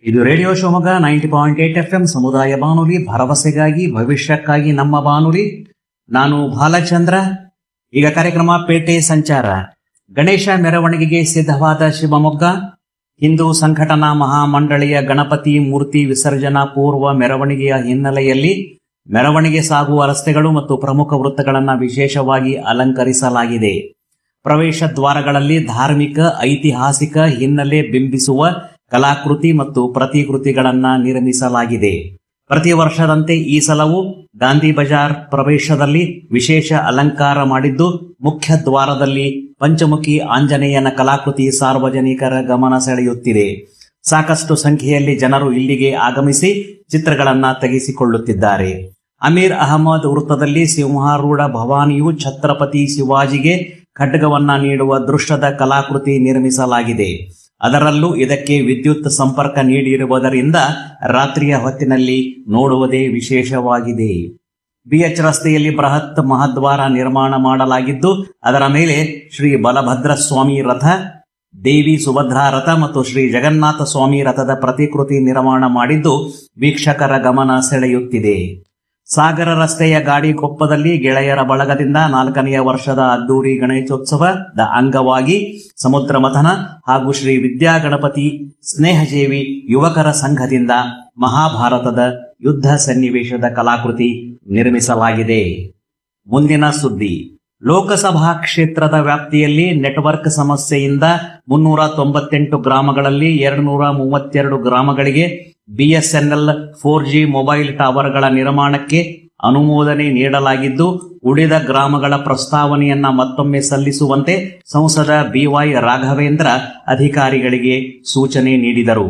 ಇದು radio Shivamogga ninety point eight F M ಸಮುದಾಯ ಬಾನುಲಿ ಭರವಸೆಗಾಗಿ ಭವಿಷ್ಯಕ್ಕಾಗಿ ನಮ್ಮ ಬಾನುಲಿ ನಾನು ಬಾಲಚಂದ್ರ ಈಗ ಕಾರ್ಯಕ್ರಮ ಪೇಟೆ ಸಂಚಾರ ಗಣೇಶ ಮೆರವಣಿಗೆಗೆ ಸಿದ್ಧವಾದ ಶಿವಮೊಗ್ಗ ಹಿಂದೂ ಸಂಘಟನಾ ಮಹಾಮಂಡಳಿಯ ಗಣಪತಿ ಮೂರ್ತಿ ವಿಸರ್ಜನಾ ಪೂರ್ವ ಮೆರವಣಿಗೆಯ ಹಿನ್ನೆಲೆಯಲ್ಲಿ ಮೆರವಣಿಗೆ ಸಾಗುವ ರಸ್ತೆಗಳು ಮತ್ತು ಪ್ರಮುಖ ವೃತ್ತಗಳನ್ನು ವಿಶೇಷವಾಗಿ ಅಲಂಕರಿಸಲಾಗಿದೆ ಪ್ರವೇಶ ದ್ವಾರಗಳಲ್ಲಿ ಧಾರ್ಮಿಕ ಐತಿಹಾಸಿಕ ಹಿನ್ನೆಲೆ ಬಿಂಬಿಸುವ ಕಲಾಕೃತಿ ಮತ್ತು ಪ್ರತಿಕೃತಿಗಳನ್ನ ನಿರ್ಮಿಸಲಾಗಿದೆ ಪ್ರತಿ ವರ್ಷದಂತೆ ಈ ಸಲವೂ ಗಾಂಧಿ ಬಜಾರ್ ಪ್ರವೇಶದಲ್ಲಿ ವಿಶೇಷ ಅಲಂಕಾರ ಮಾಡಿದ್ದು ಮುಖ್ಯ ದ್ವಾರದಲ್ಲಿ ಪಂಚಮುಖಿ ಆಂಜನೇಯನ ಕಲಾಕೃತಿ ಸಾರ್ವಜನಿಕರ ಗಮನ ಸೆಳೆಯುತ್ತಿದೆ ಸಾಕಷ್ಟು ಸಂಖ್ಯೆಯಲ್ಲಿ ಜನರು ಇಲ್ಲಿಗೆ ಆಗಮಿಸಿ ಚಿತ್ರಗಳನ್ನ ತೆಗೆಸಿಕೊಳ್ಳುತ್ತಿದ್ದಾರೆ ಅಮೀರ್ ಅಹಮದ್ ವೃತ್ತದಲ್ಲಿ ಸಿಂಹಾರೂಢ ಭವಾನಿಯು ಛತ್ರಪತಿ ಶಿವಾಜಿಗೆ ಖಡ್ಗವನ್ನ ನೀಡುವ ದೃಶ್ಯದ ಕಲಾಕೃತಿ ನಿರ್ಮಿಸಲಾಗಿದೆ ಅದರಲ್ಲೂ ಇದಕ್ಕೆ ವಿದ್ಯುತ್ ಸಂಪರ್ಕ ನೀಡಿರುವುದರಿಂದ ರಾತ್ರಿಯ ಹೊತ್ತಿನಲ್ಲಿ ನೋಡುವುದೇ ವಿಶೇಷವಾಗಿದೆ ಬಿಎಚ್ ರಸ್ತೆಯಲ್ಲಿ ಬೃಹತ್ ಮಹದ್ವಾರ ನಿರ್ಮಾಣ ಮಾಡಲಾಗಿದ್ದು ಅದರ ಮೇಲೆ ಶ್ರೀ ಬಲಭದ್ರ ಸ್ವಾಮಿ ರಥ ದೇವಿ ಸುಭದ್ರಾ ರಥ ಮತ್ತು ಶ್ರೀ ಜಗನ್ನಾಥ ಸ್ವಾಮಿ ರಥದ ಪ್ರತಿಕೃತಿ ನಿರ್ಮಾಣ ಮಾಡಿದ್ದು ವೀಕ್ಷಕರ ಗಮನ ಸೆಳೆಯುತ್ತಿದೆ ಸಾಗರ ರಸ್ತೆಯ ಗಾಡಿಕೊಪ್ಪದಲ್ಲಿ ಗೆಳೆಯರ ಬಳಗದಿಂದ ನಾಲ್ಕನೆಯ ವರ್ಷದ ಅದ್ದೂರಿ ಗಣೇಶೋತ್ಸವದ ಅಂಗವಾಗಿ ಸಮುದ್ರ ಮಥನ ಹಾಗೂ ಶ್ರೀ ವಿದ್ಯಾ ಗಣಪತಿ ಸ್ನೇಹಜೀವಿ ಯುವಕರ ಸಂಘದಿಂದ ಮಹಾಭಾರತದ ಯುದ್ಧ ಸನ್ನಿವೇಶದ ಕಲಾಕೃತಿ ನಿರ್ಮಿಸಲಾಗಿದೆ ಮುಂದಿನ ಸುದ್ದಿ ಲೋಕಸಭಾ ಕ್ಷೇತ್ರದ ವ್ಯಾಪ್ತಿಯಲ್ಲಿ ನೆಟ್ವರ್ಕ್ ಸಮಸ್ಯೆಯಿಂದ ಮುನ್ನೂರ ತೊಂಬತ್ತೆಂಟು ಗ್ರಾಮಗಳಲ್ಲಿ ಎರಡುನೂರ ಮೂವತ್ತೆರಡು ಗ್ರಾಮಗಳಿಗೆ ಬಿಎಸ್ಎನ್ಎಲ್ ಫೋರ್ ಜಿ ಮೊಬೈಲ್ ಟವರ್ಗಳ ನಿರ್ಮಾಣಕ್ಕೆ ಅನುಮೋದನೆ ನೀಡಲಾಗಿದ್ದು ಉಳಿದ ಗ್ರಾಮಗಳ ಪ್ರಸ್ತಾವನೆಯನ್ನ ಮತ್ತೊಮ್ಮೆ ಸಲ್ಲಿಸುವಂತೆ ಸಂಸದ ಬಿವೈ ರಾಘವೇಂದ್ರ ಅಧಿಕಾರಿಗಳಿಗೆ ಸೂಚನೆ ನೀಡಿದರು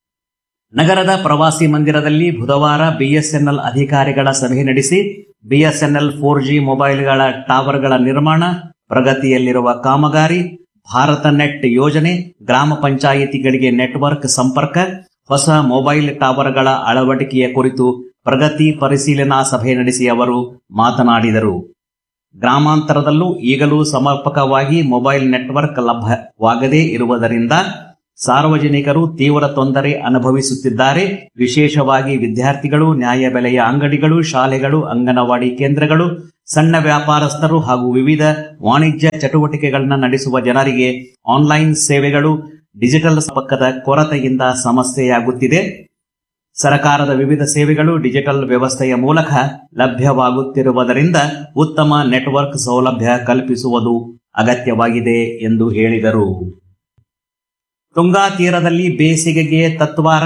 ನಗರದ ಪ್ರವಾಸಿ ಮಂದಿರದಲ್ಲಿ ಬುಧವಾರ ಬಿಎಸ್ಎನ್ಎಲ್ ಅಧಿಕಾರಿಗಳ ಸಭೆ ನಡೆಸಿ ಬಿಎಸ್ಎನ್ಎಲ್ ಫೋರ್ ಜಿ ಮೊಬೈಲ್ಗಳ ಟವರ್ಗಳ ನಿರ್ಮಾಣ ಪ್ರಗತಿಯಲ್ಲಿರುವ ಕಾಮಗಾರಿ ಭಾರತ ನೆಟ್ ಯೋಜನೆ ಗ್ರಾಮ ಪಂಚಾಯಿತಿಗಳಿಗೆ ನೆಟ್ವರ್ಕ್ ಸಂಪರ್ಕ ಹೊಸ ಮೊಬೈಲ್ ಟವರ್ಗಳ ಅಳವಡಿಕೆಯ ಕುರಿತು ಪ್ರಗತಿ ಪರಿಶೀಲನಾ ಸಭೆ ನಡೆಸಿ ಅವರು ಮಾತನಾಡಿದರು ಗ್ರಾಮಾಂತರದಲ್ಲೂ ಈಗಲೂ ಸಮರ್ಪಕವಾಗಿ ಮೊಬೈಲ್ ನೆಟ್ವರ್ಕ್ ಲಭ್ಯವಾಗದೇ ಇರುವುದರಿಂದ ಸಾರ್ವಜನಿಕರು ತೀವ್ರ ತೊಂದರೆ ಅನುಭವಿಸುತ್ತಿದ್ದಾರೆ ವಿಶೇಷವಾಗಿ ವಿದ್ಯಾರ್ಥಿಗಳು ನ್ಯಾಯಬೆಲೆಯ ಅಂಗಡಿಗಳು ಶಾಲೆಗಳು ಅಂಗನವಾಡಿ ಕೇಂದ್ರಗಳು ಸಣ್ಣ ವ್ಯಾಪಾರಸ್ಥರು ಹಾಗೂ ವಿವಿಧ ವಾಣಿಜ್ಯ ಚಟುವಟಿಕೆಗಳನ್ನು ನಡೆಸುವ ಜನರಿಗೆ ಆನ್ಲೈನ್ ಸೇವೆಗಳು ಡಿಜಿಟಲ್ ಸಂಪರ್ಕದ ಕೊರತೆಯಿಂದ ಸಮಸ್ಯೆಯಾಗುತ್ತಿದೆ ಸರ್ಕಾರದ ವಿವಿಧ ಸೇವೆಗಳು ಡಿಜಿಟಲ್ ವ್ಯವಸ್ಥೆಯ ಮೂಲಕ ಲಭ್ಯವಾಗುತ್ತಿರುವುದರಿಂದ ಉತ್ತಮ ನೆಟ್ವರ್ಕ್ ಸೌಲಭ್ಯ ಕಲ್ಪಿಸುವುದು ಅಗತ್ಯವಾಗಿದೆ ಎಂದು ಹೇಳಿದರು ತುಂಗಾ ತೀರದಲ್ಲಿ ಬೇಸಿಗೆಗೆ ತತ್ವಾರ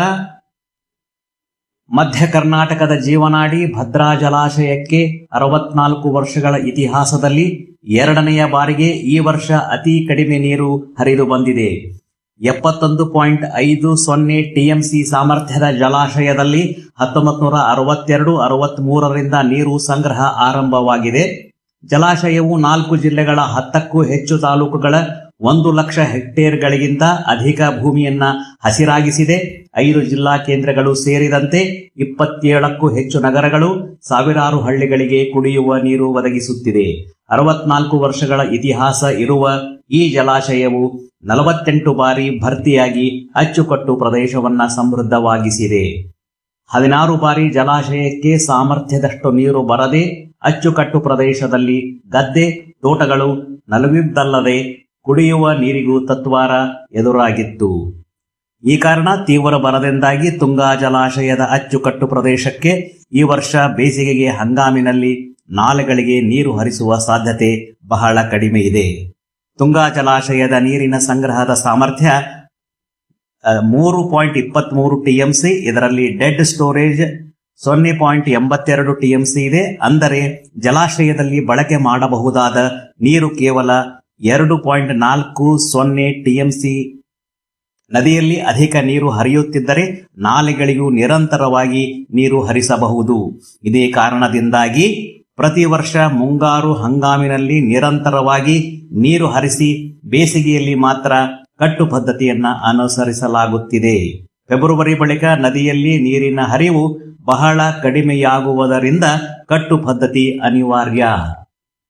ಮಧ್ಯ ಕರ್ನಾಟಕದ ಜೀವನಾಡಿ ಭದ್ರಾ ಜಲಾಶಯಕ್ಕೆ ಅರವತ್ನಾಲ್ಕು ವರ್ಷಗಳ ಇತಿಹಾಸದಲ್ಲಿ ಎರಡನೆಯ ಬಾರಿಗೆ ಈ ವರ್ಷ ಅತಿ ಕಡಿಮೆ ನೀರು ಹರಿದು ಬಂದಿದೆ ಎಪ್ಪತ್ತೊಂದು ಪಾಯಿಂಟ್ ಐದು ಸೊನ್ನೆ ಟಿಎಂಸಿ ಸಾಮರ್ಥ್ಯದ ಜಲಾಶಯದಲ್ಲಿ ಹತ್ತೊಂಬತ್ತು ನೂರ ಅರವತ್ತೆರಡು ಅರವತ್ಮೂರರಿಂದ ನೀರು ಸಂಗ್ರಹ ಆರಂಭವಾಗಿದೆ ಜಲಾಶಯವು ನಾಲ್ಕು ಜಿಲ್ಲೆಗಳ ಹತ್ತಕ್ಕೂ ಹೆಚ್ಚು ತಾಲೂಕುಗಳ ಒಂದು ಲಕ್ಷ ಹೆಕ್ಟೇರ್ಗಳಿಗಿಂತ ಅಧಿಕ ಭೂಮಿಯನ್ನ ಹಸಿರಾಗಿಸಿದೆ ಐದು ಜಿಲ್ಲಾ ಕೇಂದ್ರಗಳು ಸೇರಿದಂತೆ ಇಪ್ಪತ್ತೇಳಕ್ಕೂ ಹೆಚ್ಚು ನಗರಗಳು ಸಾವಿರಾರು ಹಳ್ಳಿಗಳಿಗೆ ಕುಡಿಯುವ ನೀರು ಒದಗಿಸುತ್ತಿದೆ ಅರವತ್ನಾಲ್ಕು ವರ್ಷಗಳ ಇತಿಹಾಸ ಇರುವ ಈ ಜಲಾಶಯವು ನಲವತ್ತೆಂಟು ಬಾರಿ ಭರ್ತಿಯಾಗಿ ಅಚ್ಚುಕಟ್ಟು ಪ್ರದೇಶವನ್ನ ಸಮೃದ್ಧವಾಗಿಸಿದೆ ಹದಿನಾರು ಬಾರಿ ಜಲಾಶಯಕ್ಕೆ ಸಾಮರ್ಥ್ಯದಷ್ಟು ನೀರು ಬರದೆ ಅಚ್ಚುಕಟ್ಟು ಪ್ರದೇಶದಲ್ಲಿ ಗದ್ದೆ ತೋಟಗಳು ನಲುವಿದ್ದಲ್ಲದೆ ಕುಡಿಯುವ ನೀರಿಗೂ ತತ್ವಾರ ಎದುರಾಗಿತ್ತು ಈ ಕಾರಣ ತೀವ್ರ ಬರದಿಂದಾಗಿ ತುಂಗಾ ಜಲಾಶಯದ ಅಚ್ಚುಕಟ್ಟು ಪ್ರದೇಶಕ್ಕೆ ಈ ವರ್ಷ ಬೇಸಿಗೆಗೆ ಹಂಗಾಮಿನಲ್ಲಿ ನಾಲೆಗಳಿಗೆ ನೀರು ಹರಿಸುವ ಸಾಧ್ಯತೆ ಬಹಳ ಕಡಿಮೆ ಇದೆ ತುಂಗಾ ಜಲಾಶಯದ ನೀರಿನ ಸಂಗ್ರಹದ ಸಾಮರ್ಥ್ಯ ಆ, ಮೂರು ಪಾಯಿಂಟ್ ಇಪ್ಪತ್ಮೂರು ಟಿಎಂಸಿ ಇದರಲ್ಲಿ ಡೆಡ್ ಸ್ಟೋರೇಜ್ ಸೊನ್ನೆ ಪಾಯಿಂಟ್ ಎಂಬತ್ತೆರಡು ಟಿಎಂಸಿ ಇದೆ ಅಂದರೆ ಜಲಾಶಯದಲ್ಲಿ ಬಳಕೆ ಮಾಡಬಹುದಾದ ನೀರು ಕೇವಲ ಎರಡು ಪಾಯಿಂಟ್ ನಾಲ್ಕು ಸೊನ್ನೆ ಟಿಎಂಸಿ ನದಿಯಲ್ಲಿ ಅಧಿಕ ನೀರು ಹರಿಯುತ್ತಿದ್ದರೆ ನಾಲೆಗಳಿಗೂ ನಿರಂತರವಾಗಿ ನೀರು ಹರಿಸಬಹುದು ಇದೇ ಕಾರಣದಿಂದಾಗಿ ಪ್ರತಿ ವರ್ಷ ಮುಂಗಾರು ಹಂಗಾಮಿನಲ್ಲಿ ನಿರಂತರವಾಗಿ ನೀರು ಹರಿಸಿ ಬೇಸಿಗೆಯಲ್ಲಿ ಮಾತ್ರ ಕಟ್ಟು ಪದ್ಧತಿಯನ್ನ ಅನುಸರಿಸಲಾಗುತ್ತಿದೆ ಫೆಬ್ರವರಿ ಬಳಿಕ ನದಿಯಲ್ಲಿ ನೀರಿನ ಹರಿವು ಬಹಳ ಕಡಿಮೆಯಾಗುವುದರಿಂದ ಕಟ್ಟು ಪದ್ಧತಿ ಅನಿವಾರ್ಯ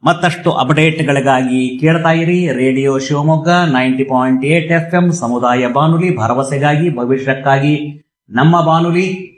ಮತ್ತಷ್ಟು ಅಪ್ಡೇಟ್ಗಳಿಗಾಗಿ ಕೇಳ್ತಾ ಇರಿ radio Shivamogga ninety point eight F M ಸಮುದಾಯ ಬಾನುಲಿ ಭರವಸೆಗಾಗಿ ಭವಿಷ್ಯಕ್ಕಾಗಿ ನಮ್ಮ ಬಾನುಲಿ